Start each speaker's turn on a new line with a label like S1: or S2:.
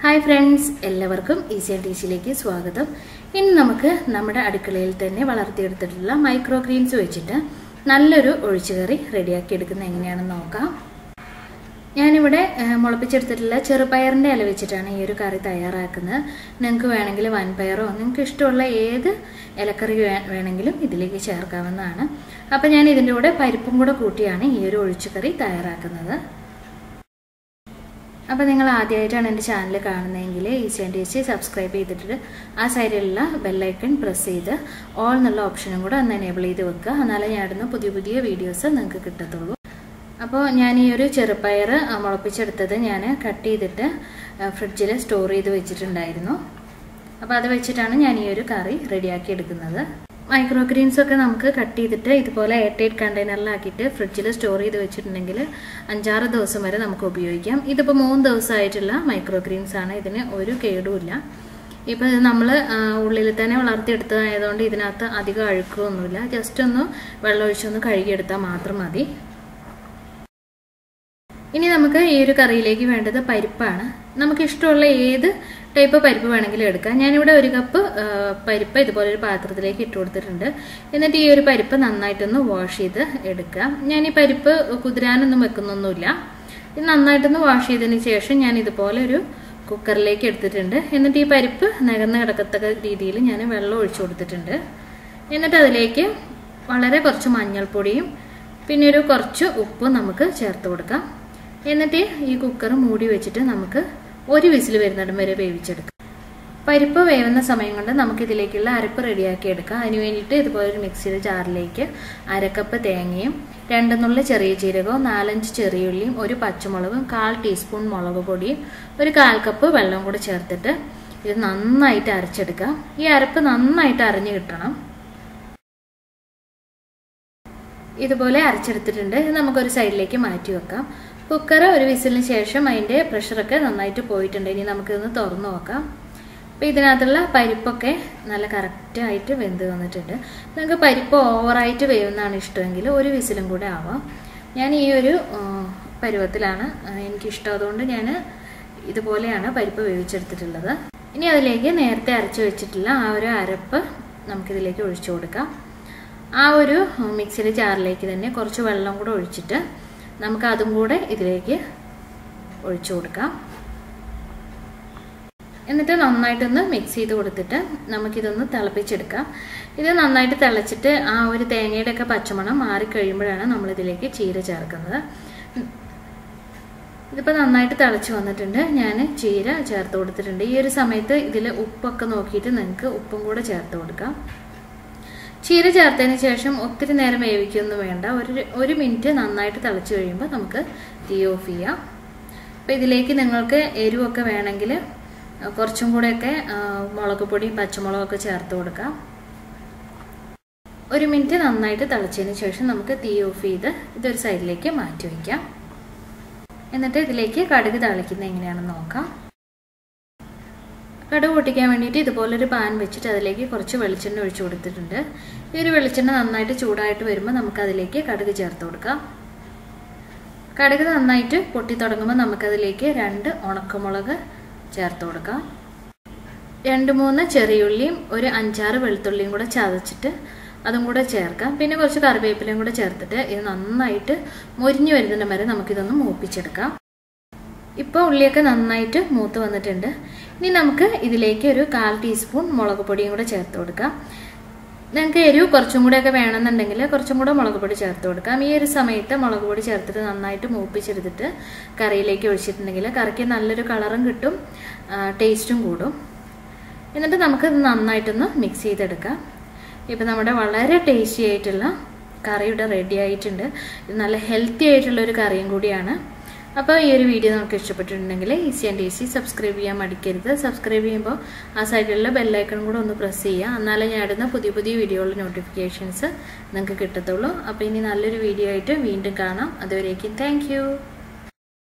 S1: hi friends എല്ലാവർക്കും easy and ഈസിയിലേക്ക് സ്വാഗതം ഇനി നമുക്ക് നമ്മുടെ അടുക്കളയിൽ തന്നെ വളർത്തിയെടുത്തിട്ടുള്ള മൈക്രോ ഗ്രീൻസ് വെച്ചിട്ട് നല്ലൊരു ഒഴിച്ചുകറി റെഡിയാക്കി എടുക്കുന്നത് എങ്ങനെയാണെന്ന് നോക്കാം ഞാനിവിടെ ഏഹ്, മുളപ്പിച്ചെടുത്തിട്ടുള്ള ചെറുപയറിൻ്റെ ഇല വെച്ചിട്ടാണ് ഈ ഒരു കറി തയ്യാറാക്കുന്നത് നിങ്ങൾക്ക് വേണമെങ്കിൽ വൻപയറോ നിങ്ങൾക്ക് ഇഷ്ടമുള്ള ഏത് ഇലക്കറി വേ- വേണമെങ്കിലും ഇതിലേക്ക് ചേർക്കാവുന്നതാണ് അപ്പം ഞാൻ ഇതിൻ്റെ കൂടെ പരിപ്പും കൂടെ കൂട്ടിയാണ് ഈ ഒരു ഒഴിച്ചുകറി തയ്യാറാക്കുന്നത് അപ്പോൾ നിങ്ങൾ ആദ്യമായിട്ടാണ് എൻ്റെ ചാനൽ കാണുന്നതെങ്കിൽ ഈസി ആൻഡ് ഈസി സബ്സ്ക്രൈബ് ചെയ്തിട്ട് ആ സൈഡിലുള്ള ബെല്ലൈക്കൺ പ്രസ് ചെയ്ത് ഓൾ എന്നുള്ള ഓപ്ഷനും കൂടെ ഒന്ന് എനേബിൾ ചെയ്ത് വെക്കുക എന്നാലേ ഞാൻ ഇടുന്ന പുതിയ പുതിയ വീഡിയോസ് നിങ്ങൾക്ക് കിട്ടത്തുള്ളൂ അപ്പോൾ ഞാൻ ഈ ഒരു ചെറുപ്പയർ ആ, മുളപ്പിച്ചെടുത്തത് ഞാൻ കട്ട് ചെയ്തിട്ട് ഫ്രിഡ്ജിൽ സ്റ്റോർ ചെയ്ത് വെച്ചിട്ടുണ്ടായിരുന്നു അപ്പോൾ അത് വെച്ചിട്ടാണ് ഞാൻ ഈ ഒരു കറി റെഡിയാക്കി എടുക്കുന്നത് മൈക്രോ ഗ്രീൻസ് ഒക്കെ നമുക്ക് കട്ട് ചെയ്തിട്ട് ഇതുപോലെ എയർ ടൈറ്റ് കണ്ടെയ്നറിലാക്കിയിട്ട് ഫ്രിഡ്ജിൽ സ്റ്റോർ ചെയ്ത് വെച്ചിട്ടുണ്ടെങ്കിൽ അഞ്ചാറ് ദിവസം വരെ നമുക്ക് ഉപയോഗിക്കാം ഇതിപ്പോൾ മൂന്ന് ദിവസമായിട്ടുള്ള മൈക്രോ ഗ്രീൻസ് ആണ് ഇതിന് ഒരു കേടുമില്ല ഇപ്പം നമ്മൾ ഉള്ളിൽ തന്നെ വളർത്തിയെടുത്തതായതുകൊണ്ട് ഇതിനകത്ത് അധികം അഴുക്കൊന്നുമില്ല ജസ്റ്റ് ഒന്ന് വെള്ളമൊഴിച്ചൊന്ന് കഴുകിയെടുത്താൽ മാത്രം മതി ഇനി നമുക്ക് ഈ ഒരു കറിയിലേക്ക് വേണ്ടത് പരിപ്പാണ് നമുക്ക് ഇഷ്ടമുള്ള ഏത് ടൈപ്പ് പരിപ്പ് വേണമെങ്കിലും എടുക്കാം ഞാനിവിടെ ഒരു കപ്പ് ആ, പരിപ്പ് ഇതുപോലെ ഒരു പാത്രത്തിലേക്ക് ഇട്ട് കൊടുത്തിട്ടുണ്ട് എന്നിട്ട് ഈ ഒരു പരിപ്പ് നന്നായിട്ടൊന്ന് വാഷ് ചെയ്ത് എടുക്കാം ഞാൻ ഈ പരിപ്പ് കുതിരാനൊന്നും വെക്കുന്നൊന്നുമില്ല ഇത് നന്നായിട്ടൊന്ന് വാഷ് ചെയ്തതിന് ശേഷം ഞാൻ ഇതുപോലെ ഒരു കുക്കറിലേക്ക് എടുത്തിട്ടുണ്ട് എന്നിട്ട് ഈ പരിപ്പ് നികന്ന് കിടക്കത്തക്ക രീതിയിൽ ഞാൻ വെള്ളം ഒഴിച്ചു കൊടുത്തിട്ടുണ്ട് എന്നിട്ട് അതിലേക്ക് വളരെ കുറച്ച് മഞ്ഞൾപ്പൊടിയും പിന്നെ ഒരു കുറച്ച് ഉപ്പും നമുക്ക് ചേർത്ത് കൊടുക്കാം എന്നിട്ട് ഈ കുക്കർ മൂടി വെച്ചിട്ട് നമുക്ക് ഒരു വിസിൽ വരുന്നിടം വരെ വേവിച്ചെടുക്കാം പരിപ്പ് വേവുന്ന സമയം കൊണ്ട് നമുക്ക് ഇതിലേക്കുള്ള അരപ്പ് റെഡിയാക്കി എടുക്കാം അതിന് വേണ്ടിയിട്ട് ഇതുപോലെ ഒരു മിക്സിയുടെ ജാറിലേക്ക് അരക്കപ്പ് തേങ്ങയും രണ്ട് നുള്ള ചെറിയ ജീരകവും നാലഞ്ച് ചെറിയുള്ളിയും ഒരു പച്ചമുളകും കാൽ ടീസ്പൂൺ മുളക് പൊടിയും ഒരു കാൽ കപ്പ് വെള്ളം കൂടി ചേർത്തിട്ട് ഇത് നന്നായിട്ട് അരച്ചെടുക്കാം ഈ അരപ്പ് നന്നായിട്ട് അരഞ്ഞു കിട്ടണം ഇതുപോലെ അരച്ചെടുത്തിട്ടുണ്ട് ഇത് നമുക്കൊരു സൈഡിലേക്ക് മാറ്റി വെക്കാം കുക്കർ ഒരു വിസിലിന് ശേഷം അതിൻ്റെ പ്രഷറൊക്കെ നന്നായിട്ട് പോയിട്ടുണ്ട് ഇനി നമുക്കിതൊന്ന് തുറന്നു നോക്കാം അപ്പോൾ ഇതിനകത്തുള്ള പരിപ്പൊക്കെ നല്ല കറക്റ്റായിട്ട് വെന്ത് വന്നിട്ടുണ്ട് നിങ്ങൾക്ക് പരിപ്പ് ഓവറായിട്ട് വേവുന്നതാണ് ഇഷ്ടമെങ്കിൽ ഒരു വിസിലും കൂടെ ആവാം ഞാൻ ഈ ഒരു ആ, പരുവത്തിലാണ് ആ, എനിക്കിഷ്ടം അതുകൊണ്ട് ഞാൻ ഇതുപോലെയാണ് പരിപ്പ് വേവിച്ചെടുത്തിട്ടുള്ളത് ഇനി അതിലേക്ക് നേരത്തെ അരച്ച് വെച്ചിട്ടുള്ള ആ ഒരു അരപ്പ് നമുക്കിതിലേക്ക് ഒഴിച്ചു കൊടുക്കാം ആ ഒരു മിക്സിയുടെ ജാറിലേക്ക് തന്നെ കുറച്ച് വെള്ളം കൂടെ ഒഴിച്ചിട്ട് നമുക്ക് അതും കൂടെ ഇതിലേക്ക് ഒഴിച്ചു കൊടുക്കാം എന്നിട്ട് നന്നായിട്ടൊന്ന് മിക്സ് ചെയ്ത് കൊടുത്തിട്ട് നമുക്കിതൊന്ന് തിളപ്പിച്ചെടുക്കാം ഇത് നന്നായിട്ട് തിളച്ചിട്ട് ആ ഒരു തേങ്ങയുടെ ഒക്കെ പച്ചമണം മാറിക്കഴിയുമ്പോഴാണ് നമ്മളിതിലേക്ക് ചീര ചേർക്കുന്നത് ഇതിപ്പോൾ നന്നായിട്ട് തിളച്ച് വന്നിട്ടുണ്ട് ഞാൻ ചീര ചേർത്ത് കൊടുത്തിട്ടുണ്ട് ഈ ഒരു സമയത്ത് ഇതിൽ ഉപ്പൊക്കെ നോക്കിയിട്ട് നിങ്ങൾക്ക് ഉപ്പും കൂടെ ചേർത്ത് കൊടുക്കാം ചീര ചേർത്തതിന് ശേഷം ഒത്തിരി നേരം വേവിക്കൊന്നും വേണ്ട ഒരു ഒരു മിനിറ്റ് നന്നായിട്ട് തിളച്ച് കഴിയുമ്പോൾ നമുക്ക് തീ ഓഫ് ചെയ്യാം അപ്പോൾ ഇതിലേക്ക് നിങ്ങൾക്ക് എരിവൊക്കെ വേണമെങ്കിൽ കുറച്ചും കൂടെയൊക്കെ ആ, മുളക് പൊടിയും പച്ചമുളകൊക്കെ ചേർത്ത് കൊടുക്കാം ഒരു മിനിറ്റ് നന്നായിട്ട് തിളച്ചതിന് ശേഷം നമുക്ക് തീ ഓഫ് ചെയ്ത് ഇതൊരു സൈഡിലേക്ക് മാറ്റി വയ്ക്കാം എന്നിട്ട് ഇതിലേക്ക് കടുക് തളിക്കുന്നത് എങ്ങനെയാണെന്ന് നോക്കാം കടുക് പൊട്ടിക്കാൻ വേണ്ടിയിട്ട് ഇതുപോലൊരു പാൻ വെച്ചിട്ട് അതിലേക്ക് കുറച്ച് വെളിച്ചെണ്ണ ഒഴിച്ചു കൊടുത്തിട്ടുണ്ട് ഈ ഒരു വെളിച്ചെണ്ണ നന്നായിട്ട് ചൂടായിട്ട് വരുമ്പോൾ നമുക്ക് അതിലേക്ക് കടുക് ചേർത്ത് കൊടുക്കാം കടുക് നന്നായിട്ട് പൊട്ടി തുടങ്ങുമ്പോൾ നമുക്കതിലേക്ക് രണ്ട് ഉണക്കമുളക് ചേർത്ത് കൊടുക്കാം രണ്ട് മൂന്ന് ചെറിയുള്ളിയും ഒരു അഞ്ചാറ് വെളുത്തുള്ളിയും കൂടെ ചതച്ചിട്ട് അതും കൂടെ ചേർക്കാം പിന്നെ കുറച്ച് കറിവേപ്പിലയും കൂടെ ചേർത്തിട്ട് ഇത് നന്നായിട്ട് മുരിഞ്ഞു വരുന്നതിന് വരെ നമുക്കിതൊന്ന് മൂപ്പിച്ചെടുക്കാം ഇപ്പോൾ ഉള്ളിയൊക്കെ നന്നായിട്ട് മൂത്ത് വന്നിട്ടുണ്ട് ഇനി നമുക്ക് ഇതിലേക്ക് ഒരു കാൽ ടീസ്പൂൺ മുളക് പൊടിയും കൂടെ ചേർത്ത് കൊടുക്കാം നിങ്ങൾക്ക് എരിവ് കുറച്ചും കൂടെയൊക്കെ വേണമെന്നുണ്ടെങ്കിൽ കുറച്ചും കൂടെ മുളക് പൊടി ചേർത്ത് കൊടുക്കാം ഈ ഒരു സമയത്ത് മുളക് പൊടി ചേർത്തിട്ട് നന്നായിട്ട് മൂപ്പിച്ചെടുത്തിട്ട് കറിയിലേക്ക് ഒഴിച്ചിട്ടുണ്ടെങ്കിൽ കറിക്ക് നല്ലൊരു കളറും കിട്ടും ടേസ്റ്റും കൂടും എന്നിട്ട് നമുക്ക് ഇത് നന്നായിട്ടൊന്ന് മിക്സ് ചെയ്തെടുക്കാം ഇപ്പം നമ്മുടെ വളരെ ടേസ്റ്റി ആയിട്ടുള്ള കറി ഇവിടെ റെഡി ആയിട്ടുണ്ട് ഇത് നല്ല ഹെൽത്തി ആയിട്ടുള്ള ഒരു കറിയും കൂടിയാണ് അപ്പോൾ ഈ ഒരു വീഡിയോ നമുക്ക് ഇഷ്ടപ്പെട്ടിട്ടുണ്ടെങ്കിൽ ഈസി ആൻഡ് ഈസി സബ്സ്ക്രൈബ് ചെയ്യാൻ മടിക്കരുത് സബ്സ്ക്രൈബ് ചെയ്യുമ്പോൾ ആ സൈഡിലുള്ള ബെല്ലൈക്കൺ കൂടെ ഒന്ന് പ്രസ് ചെയ്യുക എന്നാലേ ഞാൻ ഇടുന്ന പുതിയ പുതിയ വീഡിയോകളുടെ നോട്ടിഫിക്കേഷൻസ് നിങ്ങൾക്ക് കിട്ടത്തുള്ളൂ അപ്പോൾ ഇനി നല്ലൊരു വീഡിയോ ആയിട്ട് വീണ്ടും കാണാം അതുവരേക്കും താങ്ക്